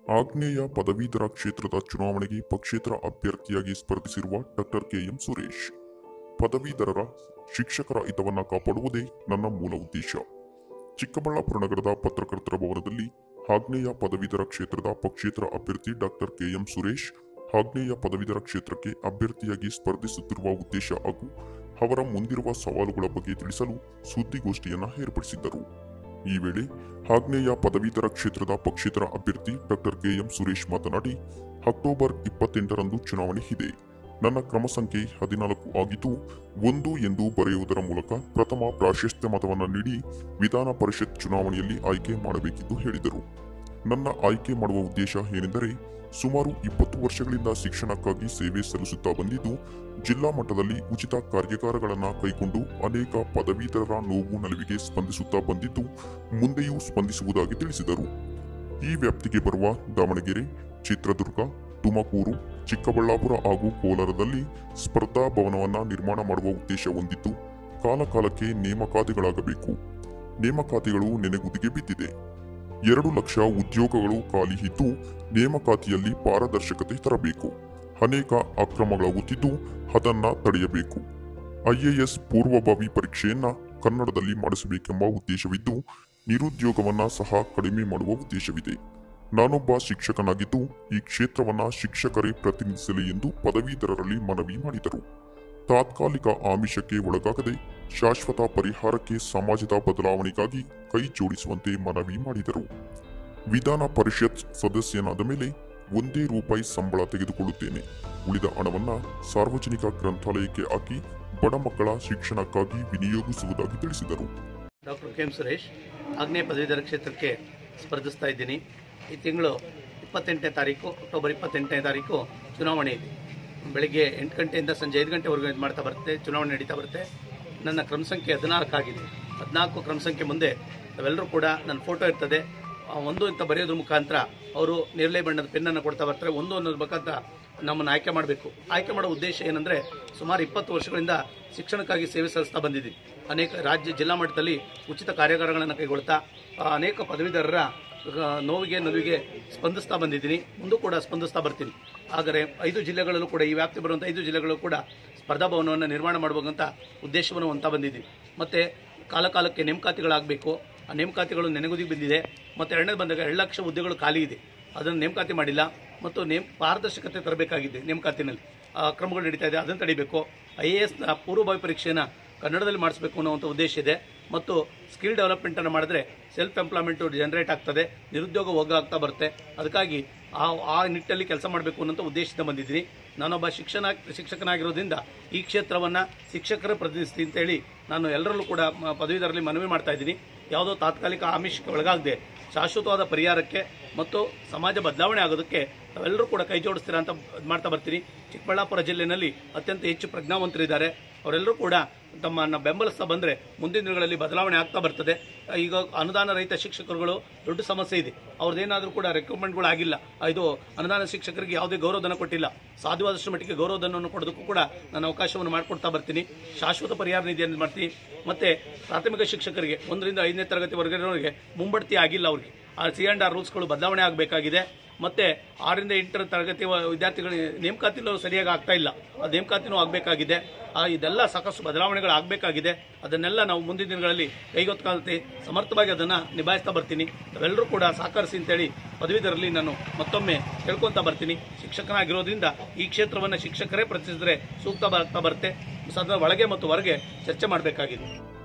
ಆಗ್ನೇಯ ಪದವೀಧರ ಕ್ಷೇತ್ರದ ಚುನಾವಣೆಗೆ ಪಕ್ಷೇತರ ಅಭ್ಯರ್ಥಿಯಾಗಿ ಸ್ಪರ್ಧಿಸಿರುವ ಡಾಕ್ಟರ್ ಕೆಎಂ ಸುರೇಶ್ ಪದವೀಧರರ ಶಿಕ್ಷಕರ ಹಿತವನ್ನ ಕಾಪಾಡುವುದೇ ನನ್ನ ಮೂಲ ಉದ್ದೇಶ ಚಿಕ್ಕಬಳ್ಳಾಪುರ ನಗರದ ಪತ್ರಕರ್ತರ ಭವನದಲ್ಲಿ ಆಗ್ನೇಯ ಪದವೀಧರ ಕ್ಷೇತ್ರದ ಪಕ್ಷೇತರ ಅಭ್ಯರ್ಥಿ ಡಾಕ್ಟರ್ ಕೆಎಂ ಸುರೇಶ್ ಆಗ್ನೇಯ ಪದವೀಧರ ಕ್ಷೇತ್ರಕ್ಕೆ ಅಭ್ಯರ್ಥಿಯಾಗಿ ಸ್ಪರ್ಧಿಸುತ್ತಿರುವ ಉದ್ದೇಶ ಹಾಗೂ ಅವರ ಮುಂದಿರುವ ಸವಾಲುಗಳ ಬಗ್ಗೆ ತಿಳಿಸಲು ಸುದ್ದಿಗೋಷ್ಠಿಯನ್ನ ಏರ್ಪಡಿಸಿದ್ದರು ಈ ವೇಳೆ ಆಗ್ನೇಯ ಪದವೀಧರ ಕ್ಷೇತ್ರದ ಪಕ್ಷೇತರ ಅಭ್ಯರ್ಥಿ ಡಾಕ್ಟರ್ ಕೆಎಂ ಸುರೇಶ್ ಮಾತನಾಡಿ ಅಕ್ಟೋಬರ್ ಇಪ್ಪತ್ತೆಂಟರಂದು ಚುನಾವಣೆ ಇದೆ ನನ್ನ ಕ್ರಮ ಸಂಖ್ಯೆ ಹದಿನಾಲ್ಕು ಆಗಿದ್ದು ಒಂದು ಎಂದು ಬರೆಯುವುದರ ಮೂಲಕ ಪ್ರಥಮ ಪ್ರಾಶಸ್ತ್ಯ ಮತವನ್ನು ನೀಡಿ ವಿಧಾನ ಪರಿಷತ್ ಚುನಾವಣೆಯಲ್ಲಿ ಆಯ್ಕೆ ಮಾಡಬೇಕೆಂದು ಹೇಳಿದರು ನನ್ನ ಆಯ್ಕೆ ಮಾಡುವ ಉದ್ದೇಶ ಏನೆಂದರೆ ಸುಮಾರು ಇಪ್ಪತ್ತು ವರ್ಷಗಳಿಂದ ಶಿಕ್ಷಣಕ್ಕಾಗಿ ಸೇವೆ ಸಲ್ಲಿಸುತ್ತಾ ಬಂದಿದ್ದು ಜಿಲ್ಲಾ ಮಟ್ಟದಲ್ಲಿ ಉಚಿತ ಕಾರ್ಯಾಗಾರಗಳನ್ನು ಕೈಗೊಂಡು ಅನೇಕ ಪದವೀಧರರ ನೋವು ನಲಿವಿಗೆ ಸ್ಪಂದಿಸುತ್ತಾ ಬಂದಿದ್ದು ಮುಂದೆಯೂ ಸ್ಪಂದಿಸುವುದಾಗಿ ತಿಳಿಸಿದರು ಈ ವ್ಯಾಪ್ತಿಗೆ ಬರುವ ದಾವಣಗೆರೆ ಚಿತ್ರದುರ್ಗ ತುಮಕೂರು ಚಿಕ್ಕಬಳ್ಳಾಪುರ ಹಾಗೂ ಕೋಲಾರದಲ್ಲಿ ಸ್ಪರ್ಧಾ ಭವನವನ್ನ ನಿರ್ಮಾಣ ಮಾಡುವ ಉದ್ದೇಶ ಹೊಂದಿದ್ದು ಕಾಲಕಾಲಕ್ಕೆ ನೇಮಕಾತಿಗಳಾಗಬೇಕು ನೇಮಕಾತಿಗಳು ನೆನೆಗುದಿಗೆ ಬಿದ್ದಿದೆ ಎರಡು ಲಕ್ಷ ಉದ್ಯೋಗಗಳು ಖಾಲಿ ಇದ್ದು ನೇಮಕಾತಿಯಲ್ಲಿ ಪಾರದರ್ಶಕತೆ ತರಬೇಕು ಅನೇಕ ಅಕ್ರಮಗಳಾಗುತ್ತಿದ್ದು ಅದನ್ನ ತಡೆಯಬೇಕು ಐಎಎಸ್ ಪೂರ್ವಭಾವಿ ಪರೀಕ್ಷೆಯನ್ನ ಕನ್ನಡದಲ್ಲಿ ಮಾಡಿಸಬೇಕೆಂಬ ಉದ್ದೇಶವಿದ್ದು ನಿರುದ್ಯೋಗವನ್ನ ಸಹ ಕಡಿಮೆ ಮಾಡುವ ಉದ್ದೇಶವಿದೆ ನಾನೊಬ್ಬ ಶಿಕ್ಷಕನಾಗಿದ್ದು ಈ ಕ್ಷೇತ್ರವನ್ನ ಶಿಕ್ಷಕರೇ ಪ್ರತಿನಿಧಿಸಲಿ ಎಂದು ಪದವೀಧರರಲ್ಲಿ ಮನವಿ ಮಾಡಿದರು ತಾತ್ಕಾಲಿಕ ಆಮಿಷಕ್ಕೆ ಒಳಗಾಗದೆ ಶಾಶ್ವತ ಪರಿಹಾರಕ್ಕೆ ಸಮಾಜದ ಬದಲಾವಣೆಗಾಗಿ ಕೈ ಜೋಡಿಸುವಂತೆ ಮನವಿ ಮಾಡಿದರು ವಿಧಾನ ಪರಿಷತ್ ಸದಸ್ಯನಾದ ಮೇಲೆ ಒಂದೇ ರೂಪಾಯಿ ಸಂಬಳ ತೆಗೆದುಕೊಳ್ಳುತ್ತೇನೆ ಉಳಿದ ಹಣವನ್ನ ಸಾರ್ವಜನಿಕ ಗ್ರಂಥಾಲಯಕ್ಕೆ ಹಾಕಿ ಬಡ ಮಕ್ಕಳ ಶಿಕ್ಷಣಕ್ಕಾಗಿ ವಿನಿಯೋಗಿಸುವುದಾಗಿ ತಿಳಿಸಿದರು ಡಾಕ್ಟರ್ ಕೆ ಎಂ ಸುರೇಶ್ ಆಗ್ನೇಯ ಪದವೀಧರ ಕ್ಷೇತ್ರಕ್ಕೆ ಸ್ಪರ್ಧಿಸ್ತಾ ಇದ್ದೀನಿ ಈ ತಿಂಗಳು ಇಪ್ಪತ್ತೆಂಟನೇ ತಾರೀಕು ಅಕ್ಟೋಬರ್ ಇಪ್ಪತ್ತೆಂಟನೇ ತಾರೀಕು ಚುನಾವಣೆ ಇದೆ ಬೆಳಿಗ್ಗೆ ಎಂಟು ಗಂಟೆಯಿಂದ ಸಂಜೆ ಐದು ಗಂಟೆವರೆಗೂ ಇದು ಮಾಡ್ತಾ ಬರುತ್ತೆ ಚುನಾವಣೆ ನಡೀತಾ ಬರುತ್ತೆ ನನ್ನ ಕ್ರಮ ಸಂಖ್ಯೆ ಹದಿನಾಲ್ಕು ಆಗಿದೆ ಹದಿನಾಲ್ಕು ಕ್ರಮ ಸಂಖ್ಯೆ ಮುಂದೆ ನಾವೆಲ್ಲರೂ ಕೂಡ ನನ್ನ ಫೋಟೋ ಇರ್ತದೆ ಆ ಒಂದು ಅಂತ ಬರೆಯೋದ್ರ ಮುಖಾಂತರ ಅವರು ನೇರಳೆ ಬಣ್ಣದ ಪೆನ್ನನ್ನು ಕೊಡ್ತಾ ಬರ್ತಾರೆ ಒಂದು ಅನ್ನೋದ್ರ ಮುಖಾಂತರ ನಮ್ಮನ್ನು ಆಯ್ಕೆ ಮಾಡಬೇಕು ಆಯ್ಕೆ ಮಾಡೋ ಉದ್ದೇಶ ಏನಂದರೆ ಸುಮಾರು ಇಪ್ಪತ್ತು ವರ್ಷಗಳಿಂದ ಶಿಕ್ಷಣಕ್ಕಾಗಿ ಸೇವೆ ಸಲ್ಲಿಸ್ತಾ ಬಂದಿದ್ದೀನಿ ಅನೇಕ ರಾಜ್ಯ ಜಿಲ್ಲಾ ಮಟ್ಟದಲ್ಲಿ ಉಚಿತ ಕಾರ್ಯಾಗಾರಗಳನ್ನು ಕೈಗೊಳ್ತಾ ಆ, ಅನೇಕ ಪದವೀಧರರ ಆ, ನೋವಿಗೆ ನಲುವಿಗೆ ಸ್ಪಂದಿಸ್ತಾ ಬಂದಿದ್ದೀನಿ ಮುಂದೂ ಕೂಡ ಸ್ಪಂದಿಸ್ತಾ ಬರ್ತೀನಿ ಆದರೆ ಐದು ಜಿಲ್ಲೆಗಳಲ್ಲೂ ಕೂಡ ಈ ವ್ಯಾಪ್ತಿ ಬರುವಂಥ ಐದು ಜಿಲ್ಲೆಗಳು ಕೂಡ ಸ್ಪರ್ಧಾ ಭವನವನ್ನು ನಿರ್ಮಾಣ ಮಾಡಬೇಕಂತ ಉದ್ದೇಶವನ್ನು ಹೊಂತಾ ಬಂದಿದ್ದೀನಿ ಮತ್ತು ಕಾಲಕಾಲಕ್ಕೆ ನೇಮಕಾತಿಗಳಾಗಬೇಕು ಆ ನೇಮಕಾತಿಗಳು ನೆನೆಗುದಿಗೆ ಬಂದಿದೆ ಮತ್ತು ಎರಡನೇದು ಬಂದಾಗ ಎರಡು ಲಕ್ಷ ಹುದ್ದೆಗಳು ಖಾಲಿ ಇದೆ ಅದನ್ನು ನೇಮಕಾತಿ ಮಾಡಿಲ್ಲ ಮತ್ತು ನೇಮ್ ಪಾರದರ್ಶಕತೆ ತರಬೇಕಾಗಿದೆ ನೇಮಕಾತಿನಲ್ಲಿ ಆ, ಕ್ರಮಗಳು ನಡೀತಾ ಇದೆ ಅದನ್ನು ತಡಿಬೇಕು ಐ ಎ ಎಸ್ನ ಪೂರ್ವಭಾವಿ ಪರೀಕ್ಷೆಯನ್ನು ಕನ್ನಡದಲ್ಲಿ ಮಾಡಿಸಬೇಕು ಅನ್ನುವಂಥ ಉದ್ದೇಶ ಇದೆ ಮತ್ತು ಸ್ಕಿಲ್ ಡೆವಲಪ್ಮೆಂಟನ್ನು ಮಾಡಿದ್ರೆ ಸೆಲ್ಫ್ ಎಂಪ್ಲಾಯ್ಮೆಂಟು ಜನರೇಟ್ ಆಗ್ತದೆ ನಿರುದ್ಯೋಗ ಹೋಗ್ತಾ ಬರುತ್ತೆ ಅದಕ್ಕಾಗಿ ಆ ಆ ನಿಟ್ಟಲ್ಲಿ ಕೆಲಸ ಮಾಡಬೇಕು ಅನ್ನೋಂಥ ಉದ್ದೇಶದಿಂದ ಬಂದಿದ್ದೀನಿ ನಾನೊಬ್ಬ ಶಿಕ್ಷಣ ಶಿಕ್ಷಕನಾಗಿರೋದ್ರಿಂದ ಈ ಕ್ಷೇತ್ರವನ್ನು ಶಿಕ್ಷಕರೇ ಪ್ರತಿನಿಧಿಸ್ತೀನಿ ಅಂತೇಳಿ ನಾನು ಎಲ್ಲರಲ್ಲೂ ಕೂಡ ಮ- ಪದವೀಧರರಲ್ಲಿ ಮನವಿ ಮಾಡ್ತಾ ಇದ್ದೀನಿ ಯಾವುದೋ ತಾತ್ಕಾಲಿಕ ಆಮಿಷಕ್ಕೆ ಒಳಗಾಗದೆ ಶಾಶ್ವತವಾದ ಪರಿಹಾರಕ್ಕೆ ಮತ್ತು ಸಮಾಜ ಬದಲಾವಣೆ ಆಗೋದಕ್ಕೆ ನಾವೆಲ್ಲರೂ ಕೂಡ ಕೈ ಜೋಡಿಸ್ತೀರಾ ಅಂತ ಇದ್ ಮಾಡ್ತಾ ಬರ್ತೀನಿ ಚಿಕ್ಕಬಳ್ಳಾಪುರ ಜಿಲ್ಲೆಯಲ್ಲಿ ಅತ್ಯಂತ ಹೆಚ್ಚು ಪ್ರಜ್ಞಾವಂತರಿದ್ದಾರೆ ಅವರೆಲ್ಲರೂ ಕೂಡ ತಮ್ಮನ್ನ ಬೆಂಬಲಿಸ್ತಾ ಬಂದರೆ ಮುಂದಿನ ದಿನಗಳಲ್ಲಿ ಬದಲಾವಣೆ ಆಗ್ತಾ ಬರ್ತದೆ ಈಗ ಅನುದಾನ ರಹಿತ ಶಿಕ್ಷಕರುಗಳು ದೊಡ್ಡ ಸಮಸ್ಯೆ ಇದೆ ಅವ್ರದ್ದೇನಾದರೂ ಕೂಡ ರೆಕ್ರೂಟ್ಮೆಂಟ್ಗಳು ಆಗಿಲ್ಲ ಇದು ಅನುದಾನ ಶಿಕ್ಷಕರಿಗೆ ಯಾವುದೇ ಗೌರವಧನ ಕೊಟ್ಟಿಲ್ಲ ಸಾಧ್ಯವಾದಷ್ಟು ಮಟ್ಟಿಗೆ ಗೌರವಧನವನ್ನು ಕೊಡೋದಕ್ಕೂ ಕೂಡ ನಾನು ಅವಕಾಶವನ್ನು ಮಾಡಿಕೊಡ್ತಾ ಬರ್ತೀನಿ ಶಾಶ್ವತ ಪರಿಹಾರ ನಿಧಿಯನ್ನು ಮಾಡ್ತೀನಿ ಮತ್ತೆ ಪ್ರಾಥಮಿಕ ಶಿಕ್ಷಕರಿಗೆ ಒಂದರಿಂದ ಐದನೇ ತರಗತಿವರೆಗಿನವರಿಗೆ ಮುಂಬಡ್ತಿ ಆಗಿಲ್ಲ ಅವ್ರಿಗೆ ಆ ಸಿ ಆ್ಯಂಡ್ ಆರ್ ರೂಲ್ಸ್ಗಳು ಬದಲಾವಣೆ ಆಗಬೇಕಾಗಿದೆ ಮತ್ತೆ ಆರರಿಂದ ಎಂಟರ ತರಗತಿ ವ- ವಿದ್ಯಾರ್ಥಿಗಳ ನೇಮಕಾತಿಲೂ ಸರಿಯಾಗಿ ಆಗ್ತಾ ಇಲ್ಲ ಆ ನೇಮಕಾತಿನೂ ಆಗಬೇಕಾಗಿದೆ ಆ ಇದೆಲ್ಲ ಸಾಕಷ್ಟು ಬದಲಾವಣೆಗಳು ಆಗಬೇಕಾಗಿದೆ ಅದನ್ನೆಲ್ಲ ನಾವು ಮುಂದಿನ ದಿನಗಳಲ್ಲಿ ಕೈಗೊತ್ಕಾಲತೆ ಸಮರ್ಥವಾಗಿ ಅದನ್ನು ನಿಭಾಯಿಸ್ತಾ ಬರ್ತೀನಿ ನಾವೆಲ್ಲರೂ ಕೂಡ ಸಹಕರಿಸಿ ಅಂತೇಳಿ ಪದವೀಧರಲ್ಲಿ ನಾನು ಮತ್ತೊಮ್ಮೆ ಕೇಳ್ಕೊತಾ ಬರ್ತೀನಿ ಶಿಕ್ಷಕನಾಗಿರೋದ್ರಿಂದ ಈ ಕ್ಷೇತ್ರವನ್ನು ಶಿಕ್ಷಕರೇ ಪ್ರತಿನಿಧಿಸಿದ್ರೆ ಸೂಕ್ತ ಬರ್ತಾ ಬರುತ್ತೆ ಸದನ ಒಳಗೆ ಮತ್ತು ಹೊರಗೆ ಚರ್ಚೆ ಮಾಡಬೇಕಾಗಿದೆ